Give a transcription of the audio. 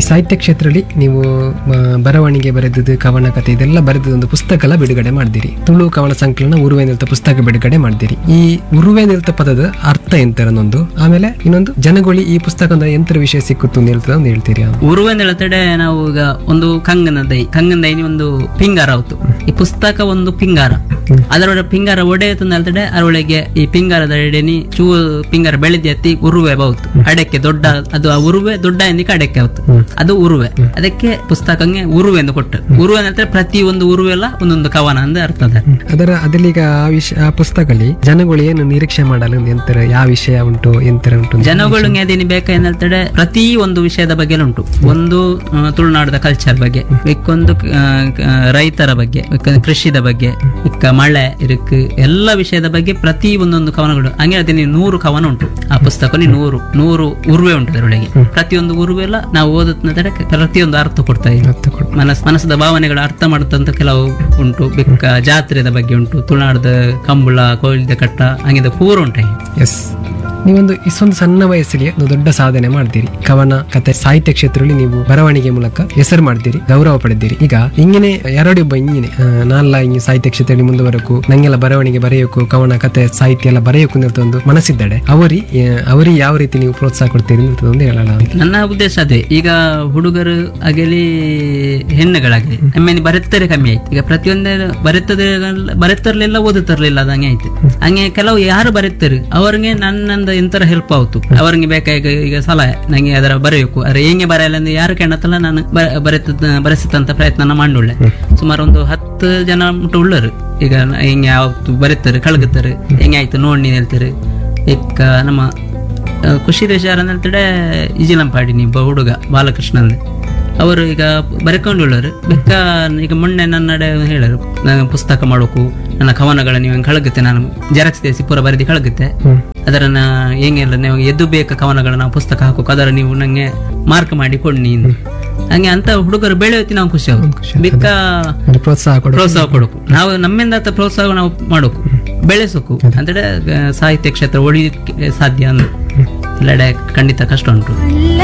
ಈ ಸಾಹಿತ್ಯ ಕ್ಷೇತ್ರದಲ್ಲಿ ನೀವು ಮ, ಬರವಣಿಗೆ ಬರೆದದ್ದು ಕವನ ಕಥೆ ಇದೆಲ್ಲ ಬರೆದದ್ದು ಒಂದು ಪುಸ್ತಕ ಎಲ್ಲ ಬಿಡುಗಡೆ ಮಾಡಿದಿರಿ ತುಳು ಕವನ ಸಂಕಲನ ಉರುವೆ ನಿಲ್ತ ಪುಸ್ತಕ ಬಿಡುಗಡೆ ಮಾಡಿದಿರಿ ಈ ಉರುವೆ ನಿಲ್ತ ಪದದ ಅರ್ಥ ಎಂತರನೊಂದು ಆಮೇಲೆ ಇನ್ನೊಂದು ಜನಗೊಳಿ ಈ ಪುಸ್ತಕದ ಎಂತರ ವಿಷಯ ಸಿಕ್ಕುತ್ತು ಅಂತ ಹೇಳ್ತದೆ ಒಂದು ಹೇಳ್ತೀರಿ ಉರುವೆಂದ ಹೇಳ್ತಡೆ ನಾವು ಈಗ ಒಂದು ಕಂಗನ ದೈ ಕಂಗನ ದೈನಿ ಒಂದು ಪಿಂಗಾರ ಆಯ್ತು ಈ ಪುಸ್ತಕ ಒಂದು ಪಿಂಗಾರ ಅದರೊಳಗೆ ಪಿಂಗಾರ ಒಡೆಯಿತು ಅಂತ ಹೇಳ್ತಡೆ ಅದರೊಳಗೆ ಈ ಪಿಂಗಾರದ ಎಡೆನಿ ಚೂ ಪಿಂಗಾರ ಬೆಳೆದಿ ಎತ್ತಿ ಉರುವೆ ಬಹುದು ಅಡಕ್ಕೆ ದೊಡ್ಡ ಅದು ಆ ಉರುವೆ ದೊಡ್ಡ ಎಂದಿಕ್ಕೆ ಅಡಕ್ಕೆ ಆಯ್ತು ಅದು ಉರುವೆ ಅದಕ್ಕೆ ಪುಸ್ತಕಂಗೆ ಉರುವೆ ಎಂದು ಕೊಟ್ಟರು ಉರುವೆ ಅಂತ ಹೇಳಿದ್ರೆ ಪ್ರತಿ ಒಂದು ಉರುವೆಲ್ಲ ಒಂದೊಂದು ಕವನ ಅಂತ ಅರ್ಥ ಅದ ಅದರ ಅದಲ್ಲಿ ಈಗ ಆ ವಿಷಯ ಆ ಪುಸ್ತಕದಲ್ಲಿ ಜನಗಳು ಏನು ನಿರೀಕ್ಷೆ ಮಾಡಲು ಎಂತರ ಯಾವ ವಿಷಯ ಉಂಟು ಎಂತರ ಉಂಟು ಅಂತ? ಜನಗಳು ಅದೇನು ಬೇಕಾ ಹೇಳ್ತಾರೆ ಪ್ರತಿ ಒಂದು ವಿಷಯದ ಬಗ್ಗೆ ಉಂಟು ಒಂದು ಆ, ತುಳುನಾಡದ ಕಲ್ಚರ್ ಬಗ್ಗೆ ಇಕ್ಕೊಂದು ಆ, ಆ, ರೈತರ ಬಗ್ಗೆ ಇಕ್ಕ ಕೃಷಿದ ಬಗ್ಗೆ ಇಕ್ಕ ಮಳೆ ಇರುಕ್ ಎಲ್ಲ ವಿಷಯದ ಬಗ್ಗೆ ಪ್ರತಿ ಒಂದೊಂದು ಕವನಗಳು ಹಂಗೆ ಅದೇನಿ ನೂರು ಕವನ ಉಂಟು ಆ ಪುಸ್ತಕದಲ್ಲಿ ನೂರು ನೂರು ಉರುವೆ ಉಂಟು ಅದರೊಳಗೆ ಪ್ರತಿಯೊಂದು ಉರುವೆ ಎಲ್ಲ ನಾವು ಓದುತ್ತಿದ್ದರೆ ಪ್ರತಿಯೊಂದು ಅರ್ಥ ಕೊಡ್ತಾ ಇದೆ ಅರ್ಥ ಕೊಡು. ಮನಸ್ ಮನಸ್ಸದ ಭಾವನೆಗಳು ಅರ್ಥ ಮಾಡುತ್ತಂತ ಕೆಲವು ಉಂಟು ಬೆಕ್ಕ ಜಾತ್ರೆದ ಬಗ್ಗೆ ಉಂಟು ತುಳುನಾಡದ ಕಂಬಳ ಕೋಯಿಲ್ದ ಕಟ್ಟ ಹಂಗಿದ ಪೂರ ಉಂಟು ಎಸ್ ನೀವೊಂದು ಇಷ್ಟೊಂದು ಸಣ್ಣ ವಯಸ್ಸಿಗೆ ಒಂದು ದೊಡ್ಡ ಸಾಧನೆ ಮಾಡ್ತೀರಿ ಕವನ ಕತೆ ಸಾಹಿತ್ಯ ಕ್ಷೇತ್ರದಲ್ಲಿ ನೀವು ಬರವಣಿಗೆ ಮೂಲಕ ಹೆಸರು ಮಾಡ್ತೀರಿ ಗೌರವ ಪಡೆದಿರಿ ಈಗ ಹಿಂಗೇನೆ ಎರಡೊಬ್ಬ ಹಿಂಗಿನೆ ಆ, ನಾನ್ಲ ಹಿಂಗೆ ಸಾಹಿತ್ಯ ಕ್ಷೇತ್ರದಲ್ಲಿ ಮುಂದುವರಕು ನಂಗೆಲ್ಲ ಬರವಣಿಗೆ ಬರೆಯೋಕು ಕವನ ಕತೆ ಸಾಹಿತ್ಯ ಎಲ್ಲ ಬರೆಯೋಕು ಅಂತ ಒಂದು ಮನಸ್ಸಿದ್ದಾಳೆ ಅವರಿ ಆ, ಅವರಿಗೆ ಯಾವ ರೀತಿ ನೀವು ಪ್ರೋತ್ಸಾಹ ಕೊಡ್ತೀರಿ ಅಂತ ಒಂದು ಹೇಳಲ್ಲ ಅಂತ ನನ್ನ ಉದ್ದೇಶ ಅದೇ ಈಗ ಹುಡುಗರು ಆಗಲಿ ಹೆಣ್ಣುಗಳಾಗಲಿ ಆಮೇಲೆ ಬರೆತ್ತರೆ ಕಮ್ಮಿ ಆಯ್ತು ಈಗ ಪ್ರತಿಯೊಂದೇ ಬರೆತದೆ ಬರೆತರ್ಲಿಲ್ಲ ಓದುತ್ತರ್ಲಿಲ್ಲ ಅದಂಗೆ ಆಯ್ತು ಹಂಗೆ ಕೆಲವು ಯಾರು ಬರೆತಾರೆ ಅವ್ರಿಗೆ ನನ್ನಂದ ಎಂತರ ಹೆಲ್ಪ್ ಆಯ್ತು ಅವ್ರಿಗೆ ಬೇಕಾಗ ಈಗ ಸಲಹೆ ನಂಗೆ ಅದರ ಬರೆಯಬೇಕು ಅರೆ ಹೆಂಗೆ ಬರೆಯಲ್ಲ ಅಂದ್ರೆ ಯಾರು ಕೇಳತ್ತಲ್ಲ ನಾನು ಬರೆತ ಬರೆಸತ್ತಂತ ಪ್ರಯತ್ನ ಮಾಡುಳ್ಳೆ ಸುಮಾರು ಒಂದು ಹತ್ತು ಜನ ಮುಟ್ಟ ಉಳ್ಳರು ಈಗ ಹಿಂಗೆ ಯಾವತ್ತು ಬರೀತಾರೆ ಕಳಗುತ್ತಾರೆ ಹೆಂಗೆ ಆಯ್ತು ನೋಡಿ ಹೇಳ್ತಾರೆ ಈಗ ನಮ್ಮ ಆ, ಖುಷಿ ದೇಶಾರ ಅಂತ ಹೇಳ್ತಡೆ ಇಜಿಲಂಪಾಡಿ ನೀವು ಹುಡುಗ ಬಾಲಕೃಷ್ಣ ಅಂದ್ರೆ ಅವರು ಈಗ ಬರೆಕೊಂಡುಳ್ಳರು ಬೆಕ್ಕ ಈಗ ಮೊನ್ನೆ ನನ್ನ ನಡೆ ಹೇಳರು ನಾನು ಪುಸ್ತಕ ಮಾಡೋಕು ನನ್ನ ಕವನಗಳ ನೀವು ಹಂಗೆ ಕಳಗುತ್ತೆ ನಾನು ಜೆರಾಕ್ಸ್ ದೇಸಿ ಪೂರ ಬರೆದಿ ಕಳಗುತ್ತೆ ಅದರನ್ನ ಹೆಂಗೆಲ್ಲ ನೀವು ಎದ್ದು ಬೇಕಾ ಕವನಗಳ ನಾವು ಪುಸ್ತಕ ಹಾಕೋಕು ಅದರ ನೀವು ನಂಗೆ ಮಾರ್ಕ್ ಮಾಡಿ ಕೊಡ್ನಿ ಅಂತ. ಹಂಗೆ ಅಂತ ಹುಡುಗರು ಬೆಳೆಯುತ್ತಿ ನಾವು ಖುಷಿ ಆಗುತ್ತೆ ಬೆಕ್ಕ ಒಂದು ಪ್ರೋತ್ಸಾಹ ಕೊಡು ಪ್ರೋತ್ಸಾಹ ಕೊಡಕು ನಾವು ನಮ್ಮಿಂದ ಆತ ಪ್ರೋತ್ಸಾಹ ನಾವು ಮಾಡೋಕು ಬೆಳೆಸೋಕು ಅಂದ್ರೆ ಆ, ಸಾಹಿತ್ಯ ಕ್ಷೇತ್ರ ಉಳಿಲಿಕ್ಕೆ ಸಾಧ್ಯ ಅಂದ್ರೆ ಎಲ್ಲೆಡೆ ಖಂಡಿತ ಕಷ್ಟ ಉಂಟು